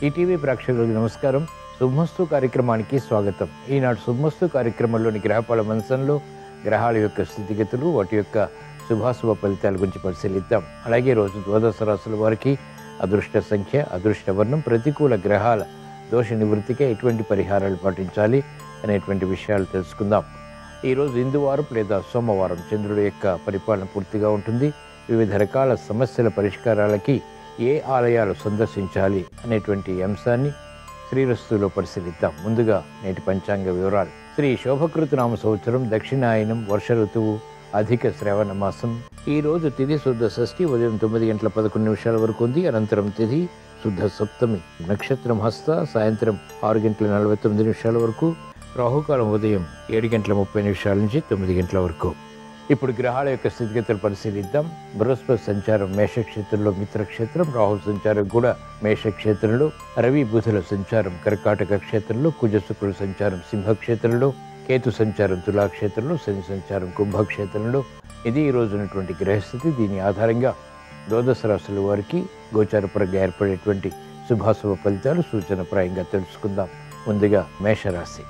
ETV ప్రేక్షకులకు నమస్కారం శుభమస్తు కార్యక్రమానికి స్వాగతం ఈనాడు శుభమస్తు కార్యక్రమంలోని గ్రహపాల మంచంలో గ్రహాల యొక్క స్థితిగతులు వాటి యొక్క శుభాశుభ ఫలితాల గురించి పరిశీలిద్దాం అలాగే రోజు ద్వాదశ రాశుల వారికి అదృష్ట సంఖ్య అదృష్ట వర్ణం ప్రతికూల గ్రహాల దోష నివృత్తికి ఎటువంటి పరిహారాలు పాటించాలి అనేటువంటి విషయాలు తెలుసుకుందాం ఈరోజు ఇందువారం లేదా సోమవారం చంద్రుడి యొక్క పరిపాలన పూర్తిగా ఉంటుంది వివిధ రకాల సమస్యల పరిష్కారాలకి ఏ ఆలయాలు సందర్శించాలి అనేటువంటి అంశాన్ని శ్రీరస్తులో పరిశీలిద్దాం ముందుగా నేటి పంచాంగ వివరాలు శ్రీ శోభకృత నామ సంవత్సరం దక్షిణాయనం వర్ష ఋతువు అధిక శ్రవణ మాసం ఈ రోజు తిథి శుద్ధ షష్ఠి ఉదయం తొమ్మిది గంటల పదకొండు నిమిషాల వరకు ఉంది అనంతరం తిథి శుద్ధ సప్తమి నక్షత్రం హస్త సాయంత్రం ఆరు గంటల నలభై తొమ్మిది నిమిషాల వరకు రాహుకాలం ఉదయం ఏడు గంటల ముప్పై నిమిషాల నుంచి తొమ్మిది గంటల వరకు ఇప్పుడు గ్రహాల యొక్క స్థితిగతులు పరిశీలిద్దాం బృహస్పతి సంచారం మేషక్షేత్రంలో మిత్రక్షేత్రం రాహు సంచారం కూడా మేషక్షేత్రంలో రవి బుధుల సంచారం కర్కాటక క్షేత్రంలో కుజ శుక్రుల సంచారం సింహక్షేత్రంలో కేతు సంచారం తులాక్షేత్రంలో శని సంచారం కుంభక్షేత్రంలో ఇది ఈ రోజు ఉన్నటువంటి గ్రహస్థితి దీని ఆధారంగా ద్వాదశ రాశుల వారికి గోచారపరంగా ఏర్పడేటువంటి శుభాశుభ ఫలితాలు సూచనప్రాయంగా తెలుసుకుందాం ముందుగా మేషరాశి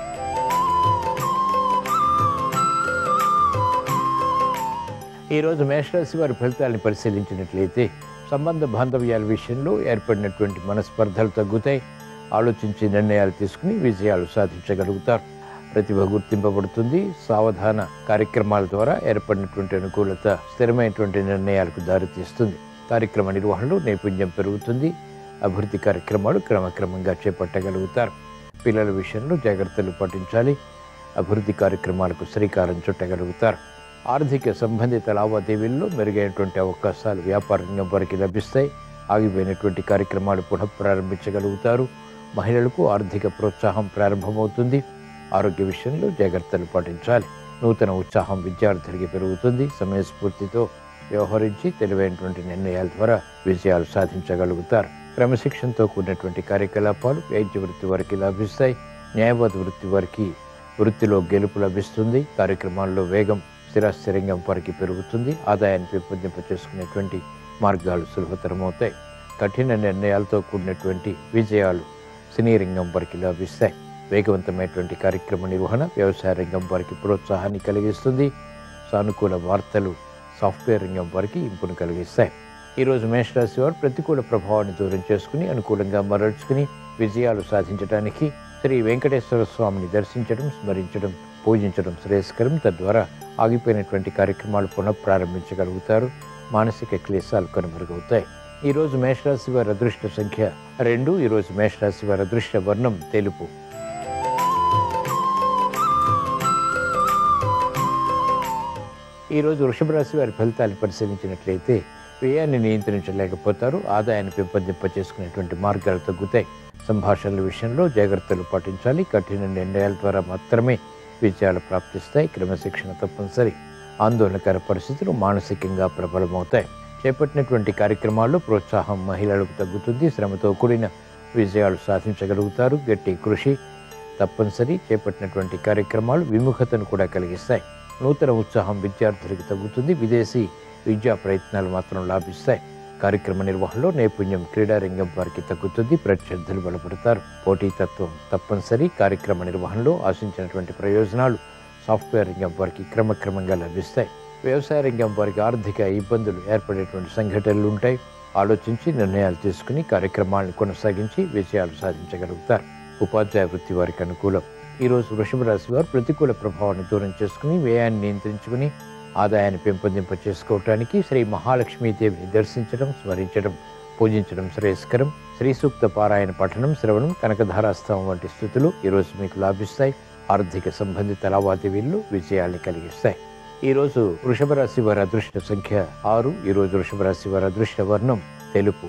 ఈరోజు మేషరాశి వారి ఫలితాలను పరిశీలించినట్లయితే సంబంధ బాంధవ్యాల విషయంలో ఏర్పడినటువంటి మనస్పర్ధలు తగ్గుతాయి ఆలోచించి నిర్ణయాలు తీసుకుని విజయాలు సాధించగలుగుతారు ప్రతిభ గుర్తింపబడుతుంది సావధాన కార్యక్రమాల ద్వారా ఏర్పడినటువంటి అనుకూలత స్థిరమైనటువంటి నిర్ణయాలకు దారితీస్తుంది కార్యక్రమ నిర్వహణలో నైపుణ్యం పెరుగుతుంది అభివృద్ధి కార్యక్రమాలు క్రమక్రమంగా చేపట్టగలుగుతారు పిల్లల విషయంలో జాగ్రత్తలు పాటించాలి అభివృద్ధి కార్యక్రమాలకు శ్రీకారం చుట్టగలుగుతారు ఆర్థిక సంబంధిత లావాదేవీల్లో మెరుగైనటువంటి అవకాశాలు వ్యాపార రంగం వారికి లభిస్తాయి ఆగిపోయినటువంటి కార్యక్రమాలు పునః ప్రారంభించగలుగుతారు మహిళలకు ఆర్థిక ప్రోత్సాహం ప్రారంభమవుతుంది ఆరోగ్య విషయంలో జాగ్రత్తలు పాటించాలి నూతన ఉత్సాహం విద్యార్థులకి పెరుగుతుంది సమయస్ఫూర్తితో వ్యవహరించి తెలివైనటువంటి నిర్ణయాల ద్వారా విజయాలు సాధించగలుగుతారు క్రమశిక్షణతో కూడినటువంటి కార్యకలాపాలు వైద్య వృత్తి వారికి లభిస్తాయి న్యాయవాద వృత్తి వారికి వృత్తిలో గెలుపు లభిస్తుంది కార్యక్రమాల్లో వేగం స్థిరాస్థిరంగం వారికి పెరుగుతుంది ఆదాయాన్ని పెంపొందింప చేసుకునేటువంటి మార్గాలు సులభతరమవుతాయి కఠిన నిర్ణయాలతో కూడినటువంటి విజయాలు సినీ రంగం వారికి లభిస్తాయి వేగవంతమైనటువంటి కార్యక్రమ నిర్వహణ వ్యవసాయ రంగం వారికి ప్రోత్సాహాన్ని కలిగిస్తుంది సానుకూల వార్తలు సాఫ్ట్వేర్ రంగం వారికి ఇంపును కలిగిస్తాయి ఈరోజు మేషరాశి వారు ప్రతికూల ప్రభావాన్ని దూరం చేసుకుని అనుకూలంగా మరల్చుకుని విజయాలు సాధించడానికి శ్రీ వెంకటేశ్వర స్వామిని దర్శించడం స్మరించడం పూజించడం శ్రేయస్కరం తద్వారా ఆగిపోయినటువంటి కార్యక్రమాలు పునః ప్రారంభించగలుగుతారు మానసిక క్లేశాలు కనుమరుగవుతాయి ఈరోజు మేషరాశి వారి అదృష్ట సంఖ్య రెండు ఈరోజు మేషరాశి వారి అదృష్ట వర్ణం తెలుపు ఈరోజు వృషభ రాశి వారి ఫలితాలు పరిశీలించినట్లయితే వ్యయాన్ని నియంత్రించలేకపోతారు ఆదాయాన్ని పెంపొందింప చేసుకునేటువంటి మార్గాలు తగ్గుతాయి సంభాషణల విషయంలో జాగ్రత్తలు పాటించాలి కఠిన నిర్ణయాల ద్వారా మాత్రమే విజయాలు ప్రాప్తిస్తాయి క్రమశిక్షణ తప్పనిసరి ఆందోళనకర పరిస్థితులు మానసికంగా ప్రబలమవుతాయి చేపట్టినటువంటి కార్యక్రమాల్లో ప్రోత్సాహం మహిళలకు తగ్గుతుంది శ్రమతో కూడిన విజయాలు సాధించగలుగుతారు గట్టి కృషి తప్పనిసరి చేపట్టినటువంటి కార్యక్రమాలు విముఖతను కూడా కలిగిస్తాయి నూతన ఉత్సాహం విద్యార్థులకు తగ్గుతుంది విదేశీ విద్యా ప్రయత్నాలు మాత్రం లాభిస్తాయి కార్యక్రమ నిర్వహణలో నైపుణ్యం క్రీడారంగం వారికి తగ్గుతుంది ప్రత్యర్థులు బలపడతారు పోటీతత్వం తప్పనిసరి కార్యక్రమ నిర్వహణలో ఆశించినటువంటి ప్రయోజనాలు సాఫ్ట్వేర్ రంగం వారికి క్రమక్రమంగా లభిస్తాయి వ్యవసాయ రంగం వారికి ఆర్థిక ఇబ్బందులు ఏర్పడేటువంటి సంఘటనలు ఉంటాయి ఆలోచించి నిర్ణయాలు తీసుకుని కార్యక్రమాలను కొనసాగించి విజయాలు సాధించగలుగుతారు ఉపాధ్యాయ వృత్తి వారికి అనుకూలం ఈరోజు వృషభ రాశి వారు ప్రతికూల ప్రభావాన్ని దూరం చేసుకుని వ్యయాన్ని నియంత్రించుకుని ఆదాయాన్ని పెంపొందింప చేసుకోవటానికి శ్రీ మహాలక్ష్మీదేవిని దర్శించడం స్మరించడం పూజించడం శ్రేయస్కరం శ్రీ సూక్త పారాయణ పఠనం శ్రవణం కనకధారాస్తవం వంటి స్థుతులు ఈరోజు మీకు లాభిస్తాయి ఆర్థిక సంబంధిత లావాదేవీల్లో విజయాల్ని కలిగిస్తాయి ఈరోజు వృషభ రాశి వారి అదృష్ట సంఖ్య ఆరు ఈరోజు వృషభ రాశి వారి అదృష్ట వర్ణం తెలుపు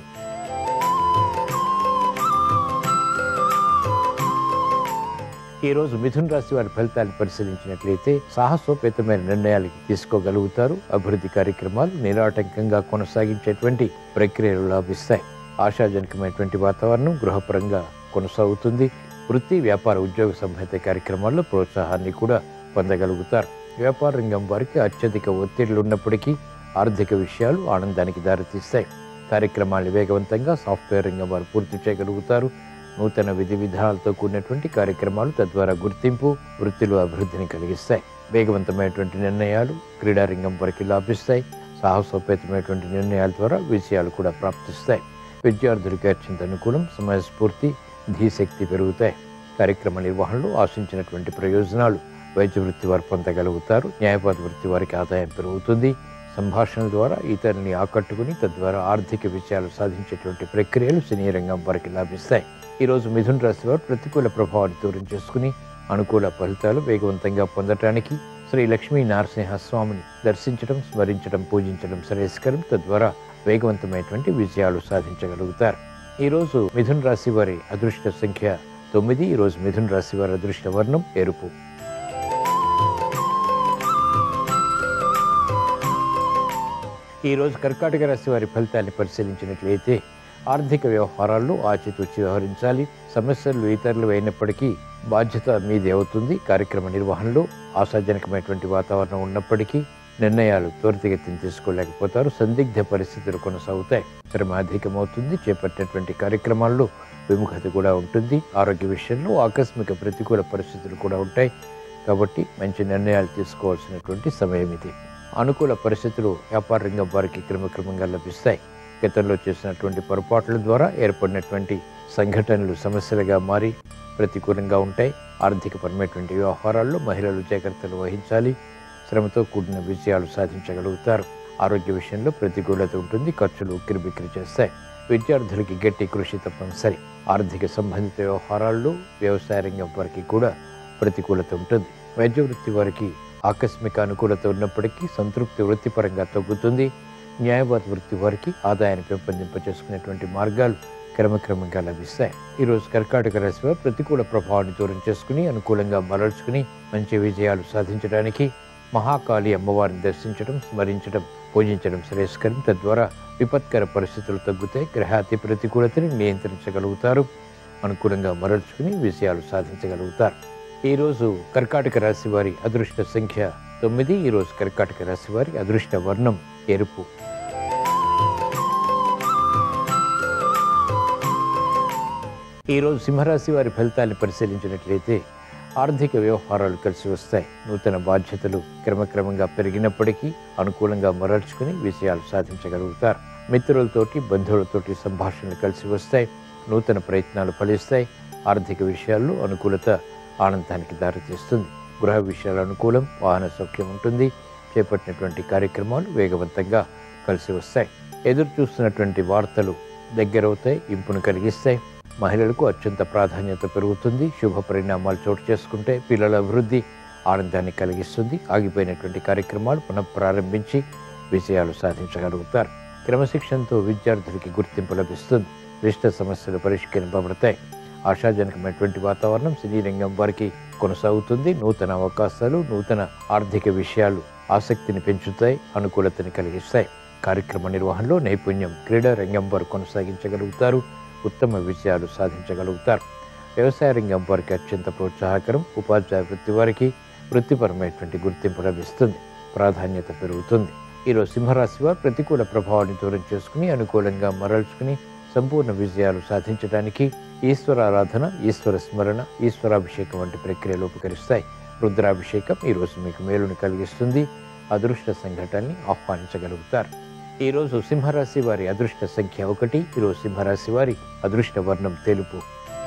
ఈరోజు మిథున రాశి వారి ఫలితాలు పరిశీలించినట్లయితే సాహసోపేతమైన నిర్ణయాలకి తీసుకోగలుగుతారు అభివృద్ధి కార్యక్రమాలు నిరాటంకంగా కొనసాగించేటువంటి ప్రక్రియలు లాభిస్తాయి ఆశాజనకమైనటువంటి వాతావరణం గృహపరంగా కొనసాగుతుంది వృత్తి వ్యాపార ఉద్యోగ సంబంధిత కార్యక్రమాల్లో ప్రోత్సాహాన్ని కూడా పొందగలుగుతారు వ్యాపార రంగం వారికి అత్యధిక ఒత్తిళ్లు ఉన్నప్పటికీ ఆర్థిక విషయాలు ఆనందానికి దారితీస్తాయి కార్యక్రమాన్ని వేగవంతంగా సాఫ్ట్వేర్ రంగం వారు పూర్తి చేయగలుగుతారు నూతన విధి విధానాలతో కూడినటువంటి కార్యక్రమాలు తద్వారా గుర్తింపు వృత్తిలో అభివృద్ధిని కలిగిస్తాయి వేగవంతమైనటువంటి నిర్ణయాలు క్రీడారంగం వరకు లాభిస్తాయి సాహసోపేతమైనటువంటి నిర్ణయాల ద్వారా విజయాలు కూడా ప్రాప్తిస్తాయి విద్యార్థులకు అత్యంత అనుకూలం సమయస్ఫూర్తి ధీశక్తి పెరుగుతాయి కార్యక్రమ నిర్వహణలో ఆశించినటువంటి ప్రయోజనాలు వైద్య వృత్తి వారు పొందగలుగుతారు న్యాయవాద వృత్తి వారికి ఆదాయం పెరుగుతుంది సంభాషణల ద్వారా ఇతరులని ఆకట్టుకుని తద్వారా ఆర్థిక విజయాలు సాధించేటువంటి ప్రక్రియలు సినీ రంగం వారికి లాభిస్తాయి ఈరోజు మిథున్ రాశి వారు ప్రతికూల ప్రభావాన్ని దూరం చేసుకుని అనుకూల ఫలితాలు వేగవంతంగా పొందటానికి శ్రీ లక్ష్మీ నరసింహ స్వామిని దర్శించడం స్మరించడం పూజించడం శ్రేయస్కరం తద్వారా వేగవంతమైనటువంటి విజయాలు సాధించగలుగుతారు ఈరోజు మిథున్ రాశి వారి అదృష్ట సంఖ్య తొమ్మిది ఈరోజు మిథున్ రాశి వారి అదృష్ట వర్ణం ఎరుపు ఈరోజు కర్కాటక రాశి వారి ఫలితాన్ని పరిశీలించినట్లయితే ఆర్థిక వ్యవహారాల్లో ఆచితూచి వ్యవహరించాలి సమస్యలు ఇతరులు అయినప్పటికీ బాధ్యత మీదే అవుతుంది కార్యక్రమ నిర్వహణలో ఆశాజనకమైనటువంటి వాతావరణం ఉన్నప్పటికీ నిర్ణయాలు త్వరితగతిని తీసుకోలేకపోతారు సందిగ్ధ పరిస్థితులు కొనసాగుతాయి శ్రమ అధికమవుతుంది చేపట్టినటువంటి కార్యక్రమాల్లో విముఖత కూడా ఉంటుంది ఆరోగ్య విషయంలో ఆకస్మిక ప్రతికూల పరిస్థితులు కూడా ఉంటాయి కాబట్టి మంచి నిర్ణయాలు తీసుకోవాల్సినటువంటి సమయం ఇది అనుకూల పరిస్థితులు వ్యాపార రంగం వారికి క్రమక్రమంగా లభిస్తాయి గతంలో చేసినటువంటి పొరపాట్ల ద్వారా ఏర్పడినటువంటి సంఘటనలు సమస్యలుగా మారి ప్రతికూలంగా ఉంటాయి ఆర్థికపరమైనటువంటి వ్యవహారాల్లో మహిళలు జాగ్రత్తలు వహించాలి శ్రమతో కూడిన విజయాలు సాధించగలుగుతారు ఆరోగ్య విషయంలో ప్రతికూలత ఉంటుంది ఖర్చులు ఉక్కిరిబిక్కిరి చేస్తాయి విద్యార్థులకి గట్టి కృషి తప్పనిసరి ఆర్థిక సంబంధిత వ్యవహారాల్లో వ్యవసాయ రంగం వారికి కూడా ప్రతికూలత ఉంటుంది వైద్య వృత్తి వారికి ఆకస్మిక అనుకూలత ఉన్నప్పటికీ సంతృప్తి వృత్తిపరంగా తగ్గుతుంది న్యాయవాద వృత్తి వారికి ఆదాయాన్ని పెంపొందింప చేసుకునేటువంటి మార్గాలు క్రమక్రమంగా లభిస్తాయి ఈరోజు కర్కాటక రాశి వారు ప్రతికూల ప్రభావాన్ని దూరం చేసుకుని అనుకూలంగా మరల్చుకుని మంచి విజయాలు సాధించడానికి మహాకాళి అమ్మవారిని దర్శించడం స్మరించడం పూజించడం శ్రేయస్కరం తద్వారా విపత్కర పరిస్థితులు తగ్గుతాయి గ్రహాతి ప్రతికూలతని నియంత్రించగలుగుతారు అనుకూలంగా మరల్చుకుని విజయాలు సాధించగలుగుతారు ఈరోజు కర్కాటక రాశి వారి అదృష్ట సంఖ్య తొమ్మిది ఈరోజు కర్కాటక రాశి వారి అదృష్ట వర్ణం ఎరుపు ఈరోజు సింహరాశి వారి ఫలితాన్ని పరిశీలించినట్లయితే ఆర్థిక వ్యవహారాలు కలిసి వస్తాయి నూతన బాధ్యతలు క్రమక్రమంగా పెరిగినప్పటికీ అనుకూలంగా మరల్చుకుని విజయాలు సాధించగలుగుతారు మిత్రులతోటి బంధువులతోటి సంభాషణలు కలిసి వస్తాయి నూతన ప్రయత్నాలు ఫలిస్తాయి ఆర్థిక విషయాల్లో అనుకూలత ఆనందానికి దారితీస్తుంది గృహ విషయాల అనుకూలం వాహన సౌఖ్యం ఉంటుంది చేపట్టినటువంటి కార్యక్రమాలు వేగవంతంగా కలిసి వస్తాయి ఎదురు చూస్తున్నటువంటి వార్తలు దగ్గరవుతాయి ఇంపును కలిగిస్తాయి మహిళలకు అత్యంత ప్రాధాన్యత పెరుగుతుంది శుభ పరిణామాలు చోటు చేసుకుంటే పిల్లల అభివృద్ధి ఆనందాన్ని కలిగిస్తుంది ఆగిపోయినటువంటి కార్యక్రమాలు పునఃప్రారంభించి విజయాలు సాధించగలుగుతారు క్రమశిక్షణతో విద్యార్థులకి గుర్తింపు లభిస్తుంది క్లిష్ట సమస్యలు పరిష్కరింపబడతాయి ఆశాజనకమైనటువంటి వాతావరణం సినీ రంగం వారికి కొనసాగుతుంది నూతన అవకాశాలు నూతన ఆర్థిక విషయాలు ఆసక్తిని పెంచుతాయి అనుకూలతని కలిగిస్తాయి కార్యక్రమ నిర్వహణలో నైపుణ్యం క్రీడా రంగం వారు కొనసాగించగలుగుతారు ఉత్తమ విజయాలు సాధించగలుగుతారు వ్యవసాయ రంగం వారికి అత్యంత ప్రోత్సాహకరం ఉపాధ్యాయ వృత్తి వారికి వృత్తిపరమైనటువంటి గుర్తింపు లభిస్తుంది ప్రాధాన్యత పెరుగుతుంది ఈరోజు సింహరాశి వారు ప్రతికూల ప్రభావాన్ని దూరం చేసుకుని అనుకూలంగా మరల్చుకుని సంపూర్ణ విజయాలు సాధించడానికి ఈశ్వరారాధన ఈశ్వర స్మరణ ఈశ్వరాభిషేకం వంటి ప్రక్రియలు ఉపకరిస్తాయి రుద్రాభిషేకం ఈరోజు మీకు మేలును కలిగిస్తుంది అదృష్ట సంఘటనని ఆహ్వానించగలుగుతారు ఈరోజు సింహరాశి వారి అదృష్ట సంఖ్య ఒకటి ఈరోజు సింహరాశి వారి అదృష్ట వర్ణం తెలుపు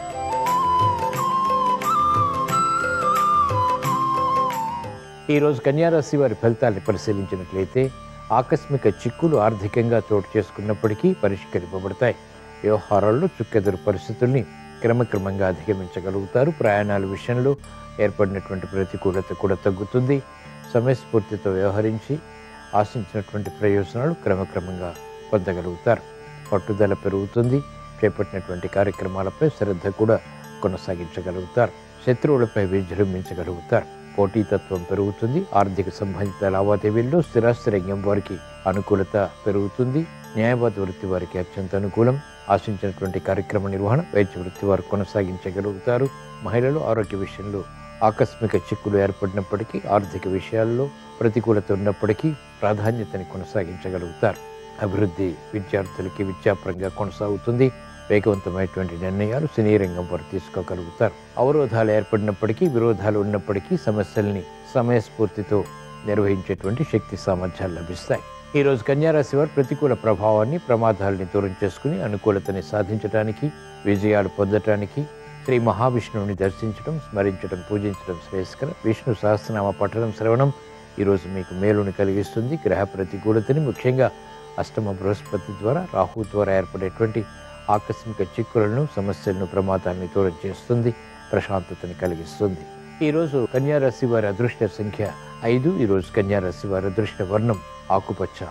ఈరోజు కన్యారాశి వారి ఫలితాన్ని పరిశీలించినట్లయితే ఆకస్మిక చిక్కులు ఆర్థికంగా చోటు చేసుకున్నప్పటికీ పరిష్కరింపబడతాయి వ్యవహారాల్లో చుక్కెదురు పరిస్థితుల్ని క్రమక్రమంగా అధిగమించగలుగుతారు ప్రయాణాల విషయంలో ఏర్పడినటువంటి ప్రతికూలత కూడా తగ్గుతుంది సమయస్ఫూర్తితో వ్యవహరించి ఆశించినటువంటి ప్రయోజనాలు క్రమక్రమంగా పొందగలుగుతారు పట్టుదల పెరుగుతుంది చేపట్టినటువంటి కార్యక్రమాలపై శ్రద్ధ కూడా కొనసాగించగలుగుతారు శత్రువులపై విజృంభించగలుగుతారు పోటీతత్వం పెరుగుతుంది ఆర్థిక సంబంధిత లావాదేవీల్లో స్థిరాస్తి రంగం వారికి అనుకూలత పెరుగుతుంది న్యాయవాద వృత్తి వారికి అత్యంత అనుకూలం ఆశించినటువంటి కార్యక్రమ నిర్వహణ వైద్య వృత్తి వారు కొనసాగించగలుగుతారు మహిళలు ఆరోగ్య విషయంలో ఆకస్మిక చిక్కులు ఏర్పడినప్పటికీ ఆర్థిక విషయాల్లో ప్రతికూలత ఉన్నప్పటికీ ప్రాధాన్యతని కొనసాగించగలుగుతారు అభివృద్ధి విద్యార్థులకి విద్యాపరంగా కొనసాగుతుంది వేగవంతమైనటువంటి నిర్ణయాలు సినీ రంగం వారు తీసుకోగలుగుతారు అవరోధాలు ఏర్పడినప్పటికీ విరోధాలు ఉన్నప్పటికీ సమస్యల్ని సమయస్ఫూర్తితో నిర్వహించేటువంటి శక్తి సామర్థ్యాలు లభిస్తాయి ఈ రోజు కన్యారాశి వారు ప్రతికూల ప్రభావాన్ని ప్రమాదాలని దూరం చేసుకుని అనుకూలతని సాధించడానికి విజయాలు పొందటానికి శ్రీ మహావిష్ణువుని దర్శించడం స్మరించడం పూజించడం శ్రేయస్కరం విష్ణు సహస్రనామ పఠనం శ్రవణం ఈరోజు మీకు మేలుని కలిగిస్తుంది గ్రహ ప్రతికూలతని ముఖ్యంగా అష్టమ బృహస్పతి ద్వారా రాహు ద్వారా ఏర్పడేటువంటి ఆకస్మిక చిక్కులను సమస్యలను ప్రమాదాన్ని దూరం చేస్తుంది ప్రశాంతతని కలిగిస్తుంది ఈరోజు కన్యారాశి వారి అదృష్ట సంఖ్య ఐదు ఈరోజు కన్యారాశి వారి అదృష్ట వర్ణం ఆకుపచ్చ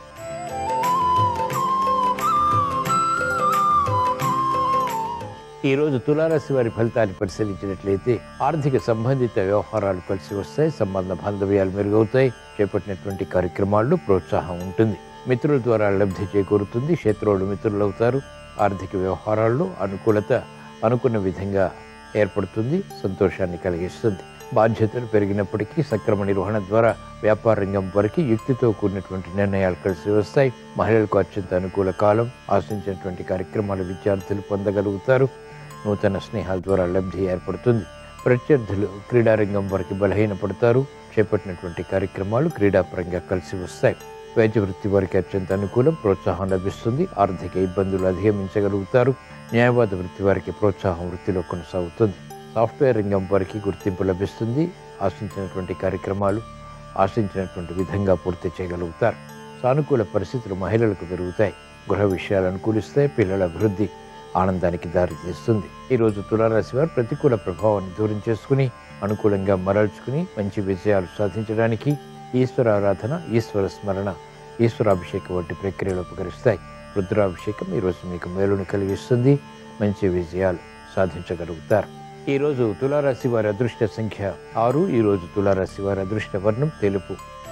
ఈరోజు తులారాశి వారి ఫలితాన్ని పరిశీలించినట్లయితే ఆర్థిక సంబంధిత వ్యవహారాలు కలిసి వస్తాయి సంబంధ బాంధవ్యాలు మెరుగవుతాయి చేపట్టినటువంటి కార్యక్రమాల్లో ప్రోత్సాహం ఉంటుంది మిత్రుల ద్వారా లబ్ధి చేకూరుతుంది శత్రువులు మిత్రులు అవుతారు ఆర్థిక వ్యవహారాల్లో అనుకూలత అనుకున్న విధంగా ఏర్పడుతుంది సంతోషాన్ని కలిగిస్తుంది బాధ్యతలు పెరిగినప్పటికీ సక్రమ నిర్వహణ ద్వారా వ్యాపార రంగం వరకు యుక్తితో కూడినటువంటి నిర్ణయాలు కలిసి వస్తాయి మహిళలకు అత్యంత అనుకూల కాలం ఆశించినటువంటి కార్యక్రమాలు విద్యార్థులు పొందగలుగుతారు నూతన స్నేహాల ద్వారా లబ్ధి ఏర్పడుతుంది ప్రత్యర్థులు క్రీడారంగం వరకు బలహీనపడతారు చేపట్టినటువంటి కార్యక్రమాలు క్రీడాపరంగా కలిసి వస్తాయి వైద్య వృత్తి వారికి అత్యంత అనుకూలం ప్రోత్సాహం లభిస్తుంది ఆర్థిక ఇబ్బందులు అధిగమించగలుగుతారు న్యాయవాద వృత్తి వారికి ప్రోత్సాహం వృత్తిలో కొనసాగుతుంది సాఫ్ట్వేర్ రంగం వారికి గుర్తింపు లభిస్తుంది ఆశించినటువంటి కార్యక్రమాలు ఆశించినటువంటి విధంగా పూర్తి చేయగలుగుతారు సానుకూల పరిస్థితులు మహిళలకు పెరుగుతాయి గృహ విషయాలు అనుకూలిస్తాయి పిల్లల అభివృద్ధి ఆనందానికి దారితీస్తుంది ఈరోజు తులారాశి వారు ప్రతికూల ప్రభావాన్ని దూరం చేసుకుని అనుకూలంగా మరల్చుకుని మంచి విజయాలు సాధించడానికి ఈశ్వర ఆరాధన ఈశ్వర స్మరణ ఈశ్వరాభిషేకం వంటి ప్రక్రియలు ఉపకరిస్తాయి రుద్రాభిషేకం ఈరోజు మీకు మేలుని కలిగిస్తుంది మంచి విజయాలు సాధించగలుగుతారు ఈరోజు తులారాశి వారి అదృష్ట సంఖ్య ఆరు ఈరోజు తులారాశి వారి అదృష్ట వర్ణం తెలుపు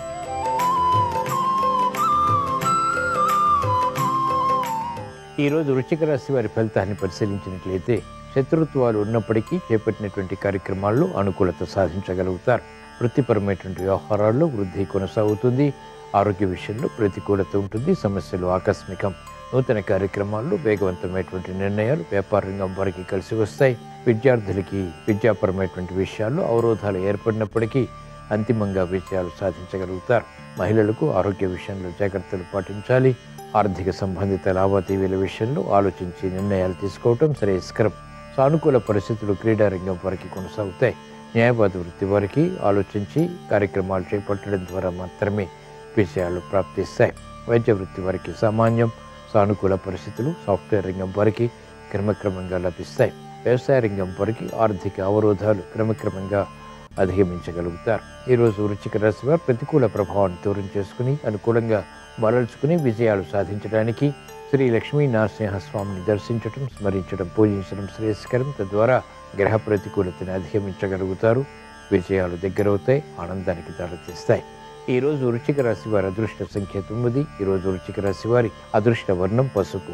ఈరోజు వృశ్చిక రాశి వారి ఫలితాన్ని పరిశీలించినట్లయితే శత్రుత్వాలు ఉన్నప్పటికీ చేపట్టినటువంటి కార్యక్రమాల్లో అనుకూలత సాధించగలుగుతారు వృత్తిపరమైనటువంటి వ్యవహారాల్లో వృద్ధి కొనసాగుతుంది ఆరోగ్య విషయంలో ప్రతికూలత ఉంటుంది సమస్యలు ఆకస్మికం నూతన కార్యక్రమాల్లో వేగవంతమైనటువంటి నిర్ణయాలు వ్యాపార రంగం వారికి కలిసి వస్తాయి విద్యార్థులకి విద్యాపరమైనటువంటి విషయాల్లో అవరోధాలు ఏర్పడినప్పటికీ అంతిమంగా విజయాలు సాధించగలుగుతారు మహిళలకు ఆరోగ్య విషయంలో జాగ్రత్తలు పాటించాలి ఆర్థిక సంబంధిత లావాదేవీల విషయంలో ఆలోచించి నిర్ణయాలు తీసుకోవటం శ్రేయస్కరం సానుకూల పరిస్థితులు క్రీడారంగం వారికి కొనసాగుతాయి న్యాయవాద వృత్తి వారికి ఆలోచించి కార్యక్రమాలు చేపట్టడం ద్వారా మాత్రమే విజయాలు ప్రాప్తిస్తాయి వైద్య వృత్తి వారికి సామాన్యం సానుకూల పరిస్థితులు సాఫ్ట్వేర్ రంగం వారికి క్రమక్రమంగా లభిస్తాయి వ్యవసాయ రంగం వారికి ఆర్థిక అవరోధాలు క్రమక్రమంగా అధిగమించగలుగుతారు ఈరోజు వృచ్చిక రాశి వారు ప్రతికూల ప్రభావాన్ని దూరం చేసుకుని అనుకూలంగా మరల్చుకుని విజయాలు సాధించడానికి శ్రీ లక్ష్మీ నరసింహస్వామిని దర్శించడం స్మరించడం పూజించడం శ్రేయస్కరం తద్వారా గ్రహ ప్రతికూలతని అధిగమించగలుగుతారు విజయాలు దగ్గరవుతాయి ఆనందానికి దారితీస్తాయి ఈ రోజు వృచ్చిక రాశి వారి అదృష్ట సంఖ్య తొమ్మిది ఈ రోజు వృచ్చిక రాశి వారి అదృష్ట వర్ణం పసుపు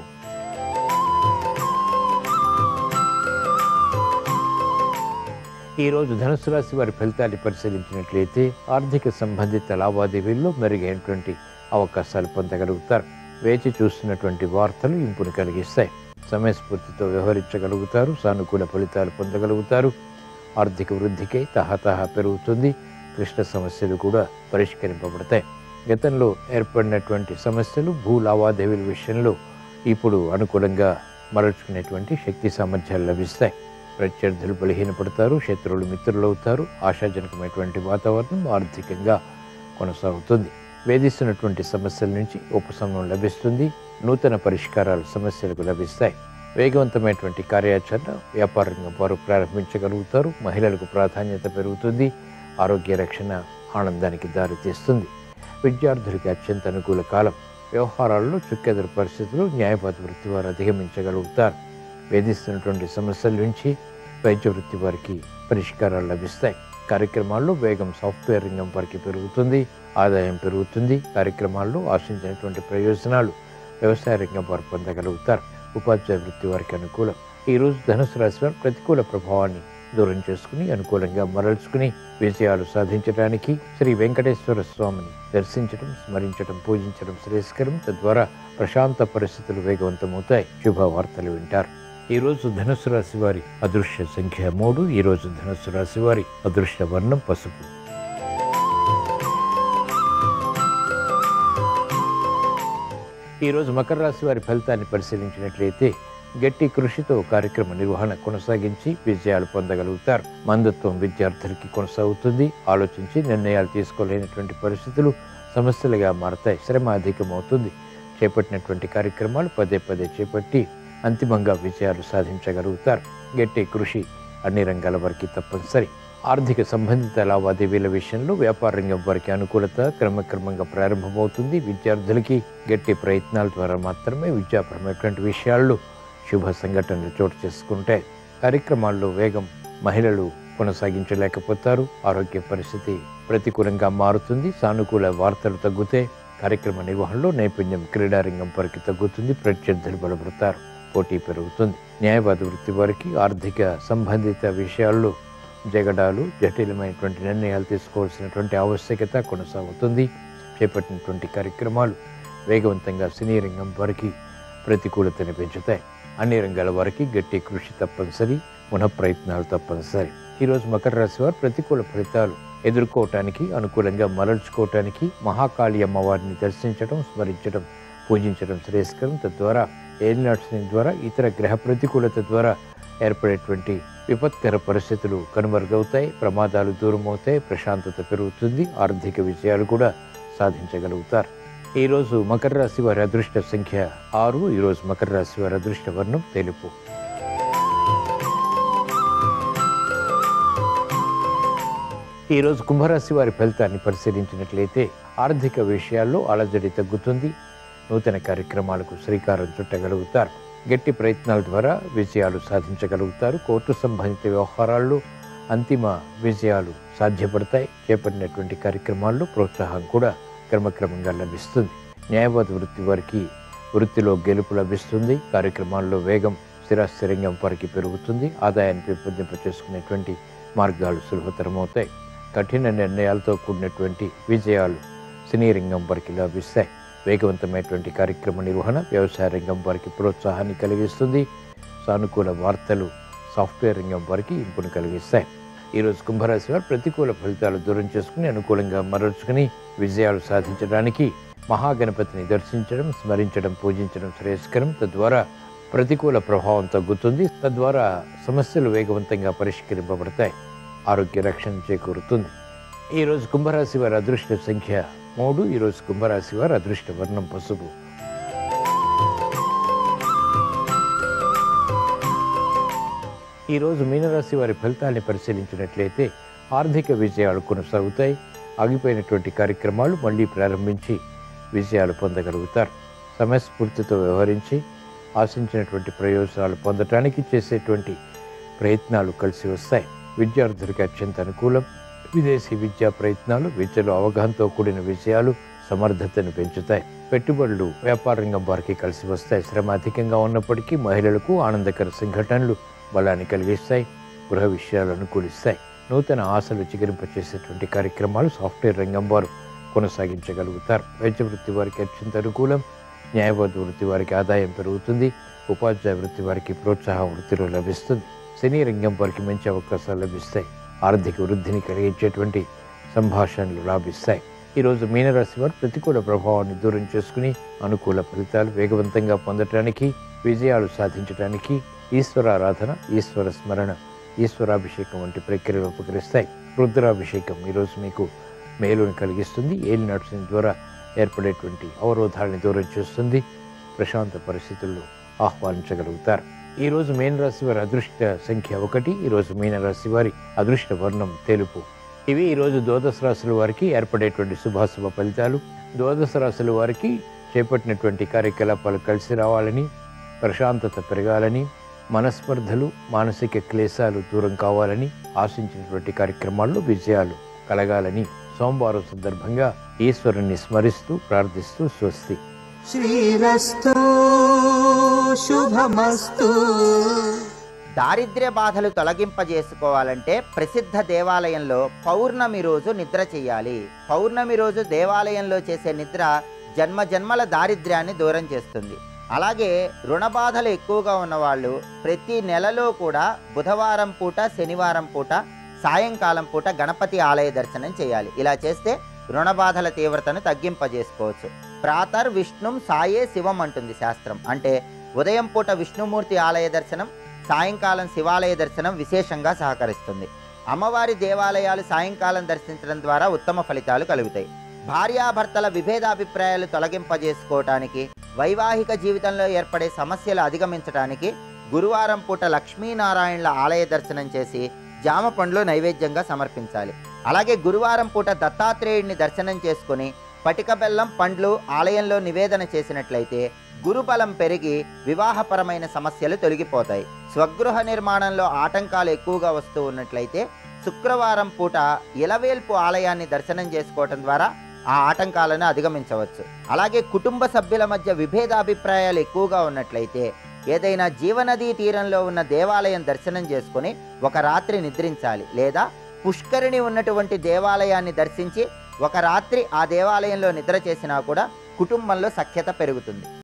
ఈ రోజు ధనుసు రాశి వారి ఫలితాన్ని పరిశీలించినట్లయితే ఆర్థిక సంబంధిత లావాదేవీల్లో మెరుగైనటువంటి అవకాశాలు పొందగలుగుతారు వేచి చూస్తున్నటువంటి వార్తలు ఇంపును కలిగిస్తాయి సమయస్ఫూర్తితో వ్యవహరించగలుగుతారు సానుకూల ఫలితాలు పొందగలుగుతారు ఆర్థిక వృద్ధికై తహతహా పెరుగుతుంది క్లిష్ట సమస్యలు కూడా పరిష్కరింపబడతాయి గతంలో ఏర్పడినటువంటి సమస్యలు భూ లావాదేవీల విషయంలో ఇప్పుడు అనుకూలంగా మరల్చుకునేటువంటి శక్తి సామర్థ్యాలు లభిస్తాయి ప్రత్యర్థులు బలహీనపడతారు శత్రువులు మిత్రులు అవుతారు ఆశాజనకమైనటువంటి వాతావరణం ఆర్థికంగా కొనసాగుతుంది వేధిస్తున్నటువంటి సమస్యల నుంచి ఉపశమనం లభిస్తుంది నూతన పరిష్కారాలు సమస్యలకు లభిస్తాయి వేగవంతమైనటువంటి కార్యాచరణ వ్యాపార రంగం వారు ప్రారంభించగలుగుతారు మహిళలకు ప్రాధాన్యత పెరుగుతుంది ఆరోగ్య రక్షణ ఆనందానికి దారితీస్తుంది విద్యార్థులకి అత్యంత అనుకూల కాలం వ్యవహారాల్లో చుక్కెదురు పరిస్థితులు న్యాయవాద వృత్తి వారు అధిగమించగలుగుతారు వేధిస్తున్నటువంటి సమస్యల నుంచి వైద్య వృత్తి వారికి పరిష్కారాలు లభిస్తాయి కార్యక్రమాల్లో వేగం సాఫ్ట్వేర్ రంగం వారికి పెరుగుతుంది ఆదాయం పెరుగుతుంది కార్యక్రమాల్లో ఆశించినటువంటి ప్రయోజనాలు వ్యవసాయ రంగం వారు పొందగలుగుతారు ఉపాధ్యాయ వృత్తి వారికి అనుకూలం ఈ రోజు ధనుసు రాశి వారు ప్రతికూల ప్రభావాన్ని దూరం చేసుకుని అనుకూలంగా మరల్చుకుని విజయాలు సాధించడానికి శ్రీ వెంకటేశ్వర స్వామిని దర్శించడం స్మరించడం పూజించడం శ్రేయస్కరం తద్వారా ప్రశాంత పరిస్థితులు వేగవంతమవుతాయి శుభవార్తలు వింటారు ఈ రోజు ధనుసు రాశి వారి అదృశ్య సంఖ్య మూడు ఈ రోజు ధనుసు రాశి వారి అదృష్ట వర్ణం పసుపు ఈరోజు మకర రాశి వారి ఫలితాన్ని పరిశీలించినట్లయితే గట్టి కృషితో కార్యక్రమ నిర్వహణ కొనసాగించి విజయాలు పొందగలుగుతారు మందత్వం విద్యార్థులకి కొనసాగుతుంది ఆలోచించి నిర్ణయాలు తీసుకోలేనటువంటి పరిస్థితులు సమస్యలుగా మారతాయి శ్రమ అధికమవుతుంది చేపట్టినటువంటి కార్యక్రమాలు పదే పదే చేపట్టి అంతిమంగా విజయాలు సాధించగలుగుతారు గట్టి కృషి అన్ని రంగాల వారికి తప్పనిసరి ఆర్థిక సంబంధిత లావాదేవీల విషయంలో వ్యాపార రంగం వారికి అనుకూలత క్రమక్రమంగా ప్రారంభమవుతుంది విద్యార్థులకి గట్టి ప్రయత్నాల ద్వారా మాత్రమే విద్యాపరమైనటువంటి విషయాల్లో శుభ సంఘటనలు చోటు చేసుకుంటాయి కార్యక్రమాల్లో వేగం మహిళలు కొనసాగించలేకపోతారు ఆరోగ్య పరిస్థితి ప్రతికూలంగా మారుతుంది సానుకూల వార్తలు తగ్గుతాయి కార్యక్రమ నిర్వహణలో నైపుణ్యం క్రీడారంగం వారికి తగ్గుతుంది ప్రత్యర్థులు బలపడతారు పోటీ పెరుగుతుంది న్యాయవాద వృత్తి వారికి ఆర్థిక సంబంధిత విషయాల్లో జగడాలు జటిలమైనటువంటి నిర్ణయాలు తీసుకోవాల్సినటువంటి ఆవశ్యకత కొనసాగుతుంది చేపట్టినటువంటి కార్యక్రమాలు వేగవంతంగా సినీ రంగం వారికి ప్రతికూలతని పెంచుతాయి అన్ని రంగాల వారికి గట్టి కృషి తప్పనిసరి పునః ప్రయత్నాలు తప్పనిసరి ఈరోజు మకర రాశి వారు ప్రతికూల ఫలితాలు ఎదుర్కోవటానికి అనుకూలంగా మరల్చుకోవటానికి మహాకాళి అమ్మవారిని దర్శించడం స్మరించడం పూజించడం శ్రేయస్కరం తద్వారా ఏలినాట్స్ ద్వారా ఇతర గ్రహ ప్రతికూలత ద్వారా ఏర్పడేటువంటి విపత్కర పరిస్థితులు కనుమరుగవుతాయి ప్రమాదాలు దూరం అవుతాయి ప్రశాంతత పెరుగుతుంది ఆర్థిక విజయాలు కూడా సాధించగలుగుతారు ఈరోజు మకర రాశి వారి అదృష్ట సంఖ్య ఆరు ఈరోజు మకర రాశి వారి అదృష్ట వర్ణం తెలుపు ఈరోజు కుంభరాశి వారి ఫలితాన్ని పరిశీలించినట్లయితే ఆర్థిక విషయాల్లో అలజడి తగ్గుతుంది నూతన కార్యక్రమాలకు శ్రీకారం చుట్టగలుగుతారు గట్టి ప్రయత్నాల ద్వారా విజయాలు సాధించగలుగుతారు కోర్టు సంబంధిత వ్యవహారాల్లో అంతిమ విజయాలు సాధ్యపడతాయి చేపట్టినటువంటి కార్యక్రమాల్లో ప్రోత్సాహం కూడా క్రమక్రమంగా లభిస్తుంది న్యాయవాద వృత్తి వారికి వృత్తిలో గెలుపు లభిస్తుంది కార్యక్రమాల్లో వేగం స్థిరాస్థిరంగం వారికి పెరుగుతుంది ఆదాయాన్ని పెంపొందింప చేసుకునేటువంటి మార్గాలు సులభతరమవుతాయి కఠిన నిర్ణయాలతో కూడినటువంటి విజయాలు సినీ రంగం వారికి లభిస్తాయి వేగవంతమైనటువంటి కార్యక్రమ నిర్వహణ వ్యవసాయ రంగం వారికి ప్రోత్సాహాన్ని కలిగిస్తుంది సానుకూల వార్తలు సాఫ్ట్వేర్ రంగం వారికి ఇంపును కలిగిస్తాయి ఈరోజు కుంభరాశి వారు ప్రతికూల ఫలితాలు దూరం చేసుకుని అనుకూలంగా మరల్చుకుని విజయాలు సాధించడానికి మహాగణపతిని దర్శించడం స్మరించడం పూజించడం శ్రేయస్కరం తద్వారా ప్రతికూల ప్రభావం తగ్గుతుంది తద్వారా సమస్యలు వేగవంతంగా పరిష్కరింపబడతాయి ఆరోగ్య రక్షణ చేకూరుతుంది ఈరోజు కుంభరాశి వారి అదృష్ట సంఖ్య మూడు ఈరోజు కుంభరాశి వారి అదృష్ట వర్ణం పసుపు ఈరోజు మీనరాశి వారి ఫలితాన్ని పరిశీలించినట్లయితే ఆర్థిక విజయాలు కొనసాగుతాయి ఆగిపోయినటువంటి కార్యక్రమాలు మళ్ళీ ప్రారంభించి విజయాలు పొందగలుగుతారు సమయస్ఫూర్తితో వ్యవహరించి ఆశించినటువంటి ప్రయోజనాలు పొందటానికి చేసేటువంటి ప్రయత్నాలు కలిసి వస్తాయి విద్యార్థులకి అత్యంత అనుకూలం విదేశీ విద్యా ప్రయత్నాలు విద్యలో అవగాహనతో కూడిన విజయాలు సమర్థతను పెంచుతాయి పెట్టుబడులు వ్యాపార రంగం వారికి కలిసి వస్తాయి శ్రమ అధికంగా ఉన్నప్పటికీ మహిళలకు ఆనందకర సంఘటనలు బలాన్ని కలిగిస్తాయి గృహ విషయాలు అనుకూలిస్తాయి నూతన ఆశలు చిగురింపచేసేటువంటి కార్యక్రమాలు సాఫ్ట్వేర్ రంగం వారు కొనసాగించగలుగుతారు వైద్య వృత్తి వారికి అత్యంత అనుకూలం న్యాయవాద వృత్తి వారికి ఆదాయం పెరుగుతుంది ఉపాధ్యాయ వృత్తి వారికి ప్రోత్సాహం వృత్తిలో లభిస్తుంది సినీ రంగం వారికి మంచి అవకాశాలు లభిస్తాయి ఆర్థిక వృద్ధిని కలిగించేటువంటి సంభాషణలు లాభిస్తాయి ఈరోజు మీనరాశి వారు ప్రతికూల ప్రభావాన్ని దూరం చేసుకుని అనుకూల ఫలితాలు వేగవంతంగా పొందటానికి విజయాలు సాధించడానికి ఈశ్వరారాధన ఈశ్వర స్మరణ ఈశ్వరాభిషేకం వంటి ప్రక్రియలు ఉపకరిస్తాయి రుద్రాభిషేకం ఈరోజు మీకు మేలును కలిగిస్తుంది ఏలి నడుచుని ద్వారా ఏర్పడేటువంటి అవరోధాలని దూరం చేస్తుంది ప్రశాంత పరిస్థితుల్లో ఆహ్వానించగలుగుతారు ఈ రోజు మీనరాశి వారి అదృష్ట సంఖ్య ఒకటి ఈ రోజు మీనరాశి వారి అదృష్ట వర్ణం తెలుపు ఇవి ఈ రోజు ద్వాదశ రాశుల వారికి ఏర్పడేటువంటి శుభాశుభ ఫలితాలు ద్వాదశ రాశుల వారికి చేపట్టినటువంటి కార్యకలాపాలు కలిసి రావాలని ప్రశాంతత పెరగాలని మనస్పర్ధలు మానసిక క్లేశాలు దూరం కావాలని ఆశించినటువంటి కార్యక్రమాల్లో విజయాలు కలగాలని సోమవారం సందర్భంగా ఈశ్వరుని స్మరిస్తూ ప్రార్థిస్తూ స్వస్తి श्रीरस्तु शुभमस्तु దారిద్ర్య బాధలు తొలగింపజేసుకోవాలంటే ప్రసిద్ధ దేవాలయంలో పౌర్ణమి రోజు నిద్ర చేయాలి పౌర్ణమి రోజు దేవాలయంలో చేసే నిద్ర జన్మ జన్మల దారిద్ర్యాన్ని దూరం చేస్తుంది అలాగే రుణ బాధలు ఎక్కువగా ఉన్నవాళ్ళు ప్రతి నెలలో కూడా బుధవారం పూట శనివారం పూట సాయంకాలం పూట గణపతి ఆలయ దర్శనం చేయాలి ఇలా చేస్తే రుణ బాధల తీవ్రతను తగ్గింపజేసుకోవచ్చు ప్రాతర్ విష్ణుం సాయే శివం అంటుంది శాస్త్రం అంటే ఉదయం పూట విష్ణుమూర్తి ఆలయ దర్శనం సాయంకాలం శివాలయ దర్శనం విశేషంగా సహకరిస్తుంది అమ్మవారి దేవాలయాలు సాయంకాలం దర్శించడం ద్వారా ఉత్తమ ఫలితాలు కలుగుతాయి భార్యాభర్తల విభేదాభిప్రాయాలు తొలగింపజేసుకోవటానికి వైవాహిక జీవితంలో ఏర్పడే సమస్యలు అధిగమించడానికి గురువారం పూట లక్ష్మీనారాయణల ఆలయ దర్శనం చేసి జామ పండ్లు నైవేద్యంగా సమర్పించాలి అలాగే గురువారం పూట దత్తాత్రేయుడిని దర్శనం చేసుకుని పటిక బెల్లం పండ్లు ఆలయంలో నివేదన చేసినట్లయితే గురుబలం పెరిగి వివాహపరమైన సమస్యలు తొలగిపోతాయి స్వగృహ నిర్మాణంలో ఆటంకాలు ఎక్కువగా వస్తూ ఉన్నట్లయితే శుక్రవారం పూట ఇలవేల్పు ఆలయాన్ని దర్శనం చేసుకోవటం ద్వారా ఆ ఆటంకాలను అధిగమించవచ్చు అలాగే కుటుంబ సభ్యుల మధ్య విభేదాభిప్రాయాలు ఎక్కువగా ఉన్నట్లయితే ఏదైనా జీవనదీ తీరంలో ఉన్న దేవాలయం దర్శనం చేసుకొని ఒక రాత్రి నిద్రించాలి లేదా పుష్కరిణి ఉన్నటువంటి దేవాలయాన్ని దర్శించి ఒక రాత్రి ఆ దేవాలయంలో నిద్ర చేసినా కూడా కుటుంబంలో సఖ్యత పెరుగుతుంది